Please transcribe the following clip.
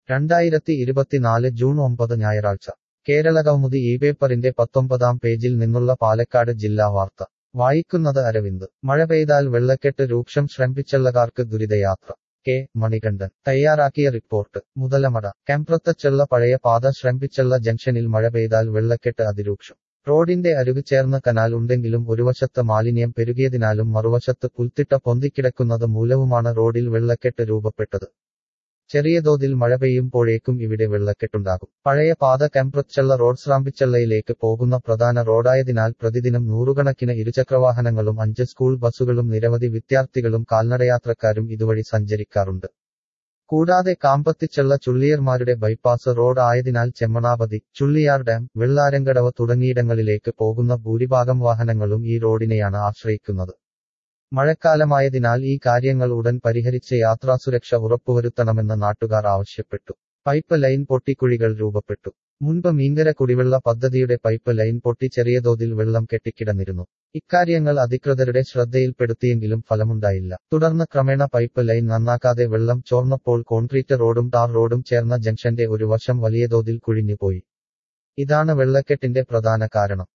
രണ്ടായിരത്തി ഇരുപത്തിനാല് ജൂൺ ഒമ്പത് ഞായറാഴ്ച കേരളകൗമുദി ഈ പേപ്പറിന്റെ പത്തൊമ്പതാം പേജിൽ നിന്നുള്ള പാലക്കാട് ജില്ലാ വാർത്ത വായിക്കുന്നത് അരവിന്ദ് മഴ പെയ്താൽ വെള്ളക്കെട്ട് രൂക്ഷം ശ്രമിച്ചള്ളകാർക്ക് ദുരിതയാത്ര കെ മണികണ്ഠൻ തയ്യാറാക്കിയ റിപ്പോർട്ട് മുതലമട കെമ്പ്രത്തച്ചുള്ള പഴയ പാത ശ്രമിച്ചള്ള ജംഗ്ഷനിൽ മഴ പെയ്താൽ വെള്ളക്കെട്ട് അതിരൂക്ഷം റോഡിന്റെ അരുകു ചേർന്ന് കനാൽ ഉണ്ടെങ്കിലും ഒരുവശത്ത് മാലിന്യം പെരുകിയതിനാലും മറുവശത്ത് പുൽത്തിട്ട പൊന്തിക്കിടക്കുന്നത് മൂലവുമാണ് റോഡിൽ വെള്ളക്കെട്ട് രൂപപ്പെട്ടത് ചെറിയ തോതിൽ മഴ പെയ്യുമ്പോഴേക്കും ഇവിടെ വെള്ളക്കെട്ടുണ്ടാകും പഴയ പാത കെമ്പ്രച്ചള്ള റോഡ് സ്രാമ്പിച്ചള്ളയിലേക്ക് പോകുന്ന പ്രധാന റോഡായതിനാൽ പ്രതിദിനം നൂറുകണക്കിന് ഇരുചക്രവാഹനങ്ങളും അഞ്ച് സ്കൂൾ ബസ്സുകളും നിരവധി വിദ്യാർത്ഥികളും കാൽനടയാത്രക്കാരും ഇതുവഴി സഞ്ചരിക്കാറുണ്ട് കൂടാതെ കാമ്പത്തിച്ചള്ള ചുള്ളിയർമാരുടെ ബൈപ്പാസ് റോഡ് ആയതിനാൽ ചെമ്മണാപതി ചുള്ളിയാർ ഡാം വെള്ളാരങ്കടവ് തുടങ്ങിയിടങ്ങളിലേക്ക് പോകുന്ന ഭൂരിഭാഗം വാഹനങ്ങളും ഈ റോഡിനെയാണ് ആശ്രയിക്കുന്നത് മഴക്കാലമായതിനാൽ ഈ കാര്യങ്ങൾ ഉടൻ പരിഹരിച്ച് യാത്രാസുരക്ഷ ഉറപ്പുവരുത്തണമെന്ന് നാട്ടുകാർ ആവശ്യപ്പെട്ടു പൈപ്പ് ലൈൻ പൊട്ടിക്കുഴികൾ രൂപപ്പെട്ടു മുൻപ് മീങ്കര കുടിവെള്ള പദ്ധതിയുടെ പൈപ്പ് ലൈൻ പൊട്ടി ചെറിയ തോതിൽ വെള്ളം കെട്ടിക്കിടന്നിരുന്നു ഇക്കാര്യങ്ങൾ അധികൃതരുടെ ശ്രദ്ധയിൽപ്പെടുത്തിയെങ്കിലും ഫലമുണ്ടായില്ല തുടർന്ന് ക്രമേണ പൈപ്പ് ലൈൻ നന്നാക്കാതെ വെള്ളം ചോർന്നപ്പോൾ കോൺക്രീറ്റ് റോഡും ടാർ റോഡും ചേർന്ന ജംഗ്ഷന്റെ ഒരു വശം വലിയ തോതിൽ കുഴിഞ്ഞുപോയി ഇതാണ് വെള്ളക്കെട്ടിന്റെ പ്രധാന കാരണം